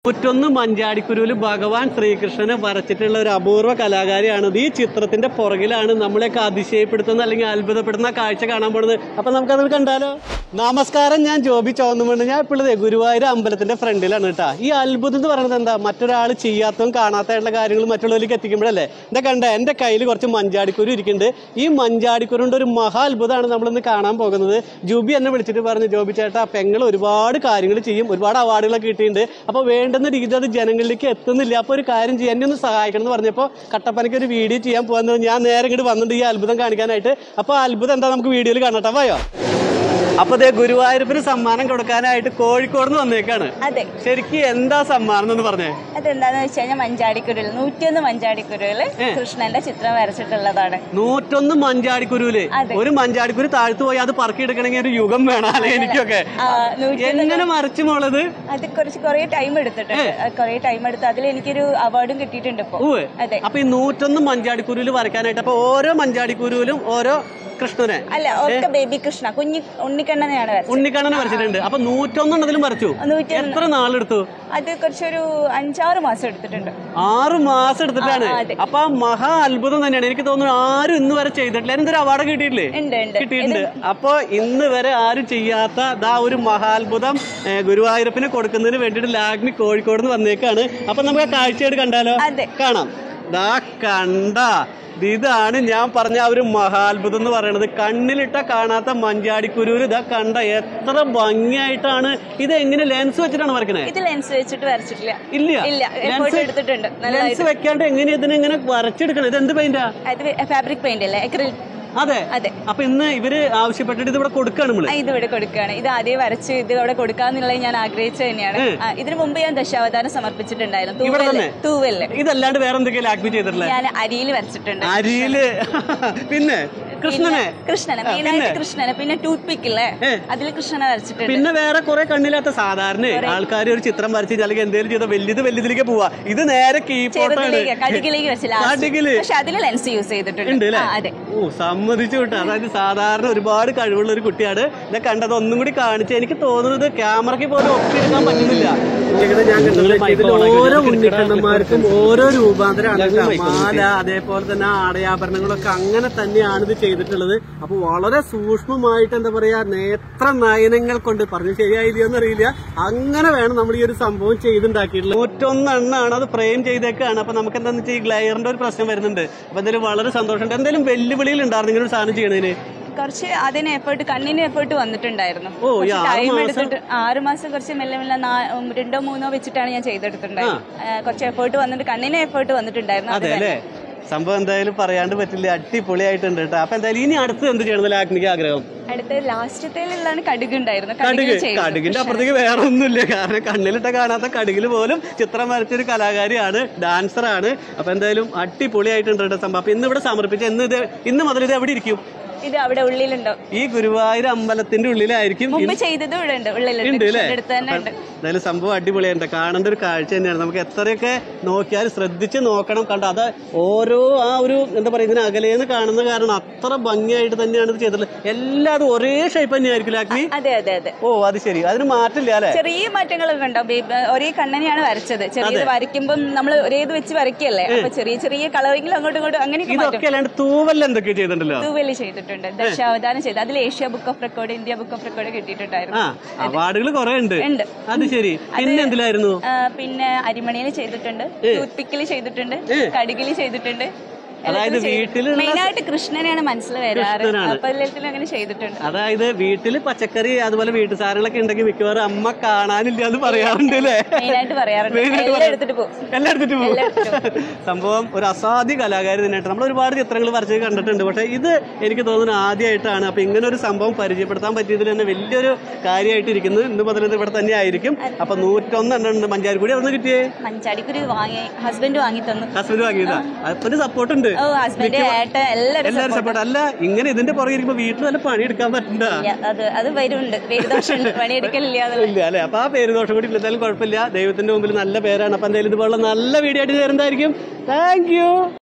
നൂറ്റൊന്ന് മഞ്ചാടിക്കുരുവിൽ ഭഗവാൻ ശ്രീകൃഷ്ണനെ വരച്ചിട്ടുള്ള ഒരു അപൂർവ കലാകാരിയാണ് ഈ ചിത്രത്തിന്റെ പുറകിലാണ് നമ്മളെയൊക്കെ അതിശയപ്പെടുത്തുന്ന അല്ലെങ്കിൽ അത്ഭുതപ്പെടുന്ന കാഴ്ച കാണാൻ പോകുന്നത് അപ്പൊ നമുക്കത് കണ്ടാലോ നമസ്കാരം ഞാൻ ജോബി ചോന്നുമുണ്ട് ഞാൻ ഇപ്പോഴത്തെ ഗുരുവായൂർ അമ്പലത്തിന്റെ ഫ്രണ്ടിലാണ് കേട്ടാ ഈ അത്ഭുതം എന്ന് പറയുന്നത് എന്താ മറ്റൊരാൾ ചെയ്യാത്തതും കാണാത്തതായിട്ടുള്ള കാര്യങ്ങൾ മറ്റുള്ളവരിലേക്ക് എത്തിക്കുമ്പോഴല്ലേ എന്താ കണ്ട എന്റെ കയ്യിൽ കുറച്ച് മഞ്ചാടിക്കുരു ഇരിക്കുന്നുണ്ട് ഈ മഞ്ചാടിക്കുരുണ്ട് ഒരു മഹാ അത്ഭുതമാണ് നമ്മളിന്ന് കാണാൻ പോകുന്നത് ജൂബി എന്നെ വിളിച്ചിട്ട് പറഞ്ഞു ജോബി ചേട്ടാ പെങ്ങൾ ഒരുപാട് കാര്യങ്ങൾ ചെയ്യും ഒരുപാട് അവാർഡുകളൊക്കെ കിട്ടിയിട്ടുണ്ട് അപ്പോൾ വേണ്ടുന്ന രീതി അത് ജനങ്ങളിലേക്ക് എത്തുന്നില്ല അപ്പോൾ ഒരു കാര്യം ചെയ്യാൻ എന്നെ ഒന്ന് സഹായിക്കണം എന്ന് പറഞ്ഞപ്പോൾ കട്ടപ്പനയ്ക്ക് ഒരു വീഡിയോ ചെയ്യാൻ പോകാൻ ഞാൻ നേരെ ഇങ്ങോട്ട് വന്നിട്ട് ഈ അത്ഭുതം കാണിക്കാനായിട്ട് അപ്പോൾ ആ അത്ഭുതം എന്താ നമുക്ക് വീഡിയോയിൽ കാണട്ടെ പോയോ അപ്പൊ ദേ ഗുരുവായൂരപ്പിന് സമ്മാനം കൊടുക്കാനായിട്ട് കോഴിക്കോട് നിന്ന് വന്നേക്കാണ് അതെ ശരിക്കും എന്താ സമ്മാനം എന്ന് പറഞ്ഞേ അതെന്താന്ന് വെച്ച് കഴിഞ്ഞാൽ മഞ്ചാടിക്കുരുവിൽ നൂറ്റിയൊന്ന് മഞ്ചാടിക്കുരുവിൽ കൃഷ്ണന്റെ ചിത്രം വരച്ചിട്ടുള്ളതാണ് നൂറ്റൊന്ന് മഞ്ചാടിക്കുരുവില് അതെ. ഒരു മഞ്ചാടിക്കുരു താഴ്ത്തു പോയി അത് പറക്കിയെടുക്കണമെങ്കിൽ ഒരു യുഗം വേണം അല്ലെ എനിക്കൊക്കെ ആ, നൂറ്റിയൊന്ന് എങ്ങനെ മറിച്ചു മോളത് അത് കുറച്ച് കുറെ ടൈം എടുത്തിട്ടുണ്ട് കുറെ ടൈം എടുത്ത് അതിൽ എനിക്കൊരു അവാർഡും കിട്ടിയിട്ടുണ്ട് ഇപ്പൊ ഉവ്വ് അതെ അപ്പൊ ഈ നൂറ്റൊന്ന് മഞ്ചാടിക്കുരുവിൽ വരയ്ക്കാനായിട്ട് അപ്പൊ ഓരോ മഞ്ചാടിക്കുരുവിലും ഓരോ കൃഷ്ണനെ അല്ല ഒറ്റ ബേബി കൃഷ്ണ കുഞ്ഞി ഉണ്ണിക്കണ്ണനെയാണ് വരച്ചത് ഉണ്ണിക്കണ്ണനെ വരച്ചിട്ടുണ്ട് അപ്പൊ നൂറ്റൊന്നെണ്ണതിലും വരച്ചു നൂറ്റിയൊന്ന് എത്ര നാളെടുത്തു അത് കുറച്ചൊരു അഞ്ചാറ് മാസം എടുത്തിട്ടുണ്ട് ആറ് മാസം എടുത്തിട്ടാണ് ആ, അതെ. അപ്പൊ ആ മഹാ അത്ഭുതം തന്നെയാണ് എനിക്ക് തോന്നുന്നു ആരും ഇന്ന് വരെ ചെയ്തിട്ടില്ല എന്തൊരു അവാർഡ് കിട്ടിയിട്ടില്ലേ ഉണ്ട് ഉണ്ട് കിട്ടിയിട്ടുണ്ട് അപ്പൊ ഇന്ന് വരെ ആരും ചെയ്യാത്ത ദാ ഒരു മഹാത്ഭുതം ഏ, ഗുരുവായൂരപ്പിന് കൊടുക്കുന്നതിന് വേണ്ടിയിട്ട് ലാഗ്മി കോഴിക്കോട് നിന്ന് വന്നേക്കാണ് അപ്പൊ നമുക്ക് ആ കാഴ്ചയായിട്ട് കണ്ടാലോ അതെ. കാണാം ദാ കണ്ട ഇതാണ് ഞാൻ പറഞ്ഞ ആ ഒരു മഹാത്ഭുതം എന്ന് പറയുന്നത് കണ്ണിലിട്ട കാണാത്ത മഞ്ചാടിക്കുരൂര് ഇതാ കണ്ട എത്ര ഭംഗിയായിട്ടാണ് ഇത് എങ്ങനെ ലെൻസ് വെച്ചിട്ടാണ് വരക്കണേ ഇത് ലെൻസ് വെച്ചിട്ട് വരച്ചിട്ടില്ല ഇല്ല ഇല്ല എഫേർട്ട് എടുത്തിട്ടുണ്ട് നല്ലതായിട്ട് ലെൻസ് വെക്കാണ്ട് എങ്ങനെ ഇതിനെ ഇങ്ങനെ വരച്ചെടുക്കണം ഇത് എന്ത് പെയിന്റാ അത് ഫാബ്രിക് പെയിന്റ് അല്ലേ അക്രിൽ അതെ അതെ അപ്പൊ ഇന്ന് ഇവര് ആവശ്യപ്പെട്ടിട്ട് ഇത് ഇവിടെ കൊടുക്കാണ് നമ്മള് ആ, ഇത് ഇവിടെ കൊടുക്കുകയാണ് ഇത് ആദ്യം വരച്ച് ഇത് ഇവിടെ കൊടുക്കാന്നുള്ളത് ഞാൻ ആഗ്രഹിച്ചത് തന്നെയാണ് ആ, ഇതിനു മുമ്പ് ഞാൻ ദശാവതാരം സമർപ്പിച്ചിട്ടുണ്ടായിരുന്നു ഇവിടെ തൂവല് തന്നെ? തൂവല് ഇതല്ലാണ്ട് വേറെ എന്തൊക്കെയാ ആക്ടിവിറ്റി ചെയ്തിട്ടുള്ളത് ഞാൻ അരിയിൽ വരച്ചിട്ടുണ്ട് അരിയില് പിന്നെ കൃഷ്ണനെ കൃഷ്ണനെ മെയിനായിട്ട് കൃഷ്ണനെ പിന്നെ ടൂത്ത് പിക്ക് ഇല്ലേ ഏ. അതിൽ കൃഷ്ണനെ വരച്ചിട്ടുണ്ട് പിന്നെ വേറെ കുറെ കണ്ണില്ലാത്ത സാധാരണ ആൾക്കാർ ഒരു ചിത്രം വരച്ച് അല്ലെങ്കിൽ എന്തെങ്കിലും ചെയ്ത വലിയത് വലിയതിലേക്ക് പോവാ ഇത് നേരെ കീപ്പോട്ടാണ് ചെറുതിലേക്ക് കടുകിലേക്ക് വെച്ച് last. കടുകില്? പക്ഷെ അതിൽ ലെൻസ് യൂസ് ഉണ്ട് ചെയ്തിട്ടുണ്ട് അല്ലേ ആ, അതെ ഓ സമ്മതിച്ചു വിട്ടു അതായത് സാധാരണ ഒരുപാട് കഴിവുള്ള ഒരു കുട്ടിയാണ് ഇത് കണ്ടത് ഒന്നും കൂടി കാണിച്ച് എനിക്ക് തോന്നുന്നത് ക്യാമറയ്ക്ക് പോലും ഒപ്പിയെടുക്കാൻ പറ്റുന്നില്ല ഞാൻ ഇതിൽ ഓരോ ഉണ്ണിക്കണ്ണന്മാർക്കും ഓരോ രൂപാന്തരമാണ് കേട്ടോ. മാല അതേപോലെ തന്നെ ആടയാഭരണങ്ങളൊക്കെ അങ്ങനെ തന്നെയാണ് ഇത് ചെയ്തിട്ടുള്ളത് അപ്പൊ വളരെ സൂക്ഷ്മമായിട്ട് എന്താ പറയാ നേത്ര നയനങ്ങൾ കൊണ്ട് പറഞ്ഞു ശരിയായില്ലയോ എന്നറിയില്ല അങ്ങനെ വേണം നമ്മൾ ഈ ഒരു സംഭവം ചെയ്തുണ്ടാക്കിയിട്ടുള്ളത് നൂറ്റൊന്നെണ്ണാണ് അത് ഫ്രെയിം ചെയ്തേക്കാണ് അപ്പൊ നമുക്ക് എന്താണെന്ന് വെച്ചാൽ ഈ ഗ്ലയറിന്റെ ഒരു പ്രശ്നം വരുന്നുണ്ട് അപ്പൊ എന്തായാലും വളരെ സന്തോഷമുണ്ട് എന്തെങ്കിലും വെല്ലുവിളികൾ ഉണ്ടായിരുന്നു ഇങ്ങനെ ഒരു സാധനം ചെയ്യണതിന് കുറച്ച് അതിന് എഫേർട്ട് കണ്ണിന് എഫേർട്ട് വന്നിട്ടുണ്ടായിരുന്നു ഓ, ഈ ആറ് ടൈം മാസം? എടുത്തിട്ട് ആറ് മാസം കുറച്ച് മെല്ലെ മെല്ലെ നാ- ഉം, രണ്ടോ മൂന്നോ വെച്ചിട്ടാണ് ഞാൻ ചെയ്തെടുത്തിട്ടുണ്ടായിരുന്നു ആ, കുറച്ച് എഫേർട്ട് വന്നിട്ട് കണ്ണിന് എഫേർട്ട് വന്നിട്ടുണ്ടായിരുന്നു അത് അതെ അല്ലേ സംഭവം എന്തായാലും പറയാണ്ട് പറ്റില്ല അടിപൊളിയായിട്ടുണ്ട് കേട്ടോ അപ്പൊ എന്തായാലും ഇനി അടുത്ത് എന്ത് ചെയ്യണം ലാഗ്നിക്ക് ആഗ്രഹം അടുത്ത ലാസ്റ്റത്തേലുള്ളതാണ് കടുക് ഉണ്ടായിരുന്നു കടുക് കടുകിൽ ചെയ്തു കടുകിന്റെ അപ്പുറത്തേക്ക് വേറെ ഒന്നുമില്ല കാരണം കണ്ണിലിട്ട കാണാത്ത കടുകിൽ പോലും ചിത്രം വരച്ചൊരു കലാകാരിയാണ് ഡാൻസറാണ് അപ്പൊ എന്തായാലും അടിപൊളിയായിട്ടുണ്ട് കേട്ടോ സംഭവം അപ്പൊ ഇന്ന് ഇവിടെ സമർപ്പിച്ച ഇന്ന് ഇത് ഇന്ന് മുതൽ ഇത് എവിടെ ഇരിക്കും ഇത് അവിടെ ഉള്ളിലുണ്ടോ ഈ ഗുരുവായൂർ അമ്പലത്തിന്റെ ഉള്ളിലായിരിക്കും മുമ്പ് ചെയ്തത് ഇവിടെ ഉണ്ട് ഉള്ളിലുണ്ട് ഉണ്ട് അല്ലേ കൃഷ്ണന്റെ അടുത്ത് തന്നെ ഉണ്ട് എന്തായാലും സംഭവം അടിപൊളിയുണ്ട് കാണേണ്ട ഒരു കാഴ്ച തന്നെയാണ് നമുക്ക് എത്രയൊക്കെ നോക്കിയാൽ ശ്രദ്ധിച്ച് നോക്കണം കണ്ടോ അത് ഓരോ ആ ഒരു എന്താ പറയുക ഇതിന് അകലേന്ന് കാണുന്ന കാരണം അത്ര ഭംഗിയായിട്ട് തന്നെയാണ് ഇത് ചെയ്തിട്ടുള്ളത് എല്ലാതും ഒരേ ഷേപ്പ് തന്നെയായിരിക്കും അഗ്നി അതെ അതെ അതെ ഓ അത് ശരി അതിന് മാറ്റില്ല അല്ലെ ചെറിയ മാറ്റങ്ങളൊക്കെ ഉണ്ടാവും ബേബി- ഒരേ കണ്ണനെയാണ് വരച്ചത് ചെറിയത് വരയ്ക്കുമ്പോൾ നമ്മൾ ഒരേത് വെച്ച് വരയ്ക്കല്ലേ അപ്പൊ ചെറിയ ചെറിയ കളറിങ്ങിൽ അങ്ങോട്ടും ഇങ്ങോട്ടും അങ്ങനെയൊക്കെ മാറ്റം ഇതൊക്കെ അല്ലാണ്ട് തൂവല്ല എന്തൊക്കെ ചെയ്തിട്ടുണ്ടല്ലോ തൂവല് ചെയ്തിട്ടുണ്ട് ദശാവതാരം ചെയ്ത് അതിൽ Asia book of record India book of record കിട്ടിയിട്ടുണ്ടായിരുന്നു ആ അവാർഡുകൾ കുറെ ഉണ്ട് ഉണ്ട് അത് ശരി പിന്നെ എന്തിലായിരുന്നു ആ, പിന്നെ അരിമണിയിൽ ചെയ്തിട്ടുണ്ട് ടൂത്ത് പിക്കിൽ ചെയ്തിട്ടുണ്ട് കടുകിൽ ചെയ്തിട്ടുണ്ട് അതായത് വീട്ടിലുള്ള മെയിനായിട്ട് കൃഷ്ണനെയാണ് മനസ്സിൽ വരാറ് അപ്പൊ എല്ലാത്തിലും അങ്ങനെ ചെയ്തിട്ടുണ്ട് അതായത് വീട്ടിൽ പച്ചക്കറി അതുപോലെ വീട്ടു സാധനങ്ങളൊക്കെ ഉണ്ടെങ്കിൽ മിക്കവാറും അമ്മ കാണാനില്ല എന്ന് പറയാറുണ്ട് അല്ലേ മെയിനായിട്ട് പറയാറുണ്ട് മെയിനായിട്ട് എല്ലാം എടുത്തിട്ട് പോകും എല്ലാം എടുത്തിട്ട് പോകും സംഭവം ഒരു അസാധ്യ കലാകാരി തന്നെയായിട്ട് നമ്മൾ ഒരുപാട് ചിത്രങ്ങൾ വരച്ച് കണ്ടിട്ടുണ്ട് പക്ഷെ ഇത് എനിക്ക് തോന്നുന്നു ആദ്യമായിട്ടാണ് അപ്പൊ ഇങ്ങനെ ഒരു സംഭവം പരിചയപ്പെടുത്താൻ പറ്റിയതിൽ തന്നെ വലിയൊരു കാര്യമായിട്ട് ഇരിക്കുന്നു ഇന്ന് മുതൽ ഇത് ഇവിടെ തന്നെ ആയിരിക്കും അപ്പൊ നൂറ്റൊന്നെണ്ണം ഉണ്ട് മഞ്ചാരിക്കുടി അവിടെ നിന്ന് കിട്ടിയേ മഞ്ചാടിക്കുരു വാങ്ങി ഹസ്ബൻഡ് വാങ്ങി തന്നു ഹസ്ബൻഡ് വാങ്ങിയതാ അപ്പൊ സപ്പോർട്ട് ഉണ്ട് ഓ ഹസ്ബൻഡ് ഏട്ടൻ എല്ലാവരും എല്ലാവരും സപ്പോർട്ട് അല്ല ഇങ്ങനെ ഇതിന്റെ പുറകെ ഇരിക്കുമ്പോ വീട്ടിൽ വല്ല പണി എടുക്കാൻ പറ്റണ്ട അത് അത് വരുന്നുണ്ട് പേരുദോഷമുണ്ട് പണിയെടുക്കലില്ല എന്നുള്ള ഇല്ല അല്ലെ അപ്പൊ ആ പേര് ദോഷം കൂടി ഇല്ല എന്തായാലും കുഴപ്പമില്ല ദൈവത്തിന്റെ മുമ്പിൽ നല്ല പേരാണ് അപ്പൊ എന്തായാലും ഇതുപോലുള്ള നല്ല വീഡിയോ ആയിട്ട് ചേരുന്നതായിരിക്കും താങ്ക് യു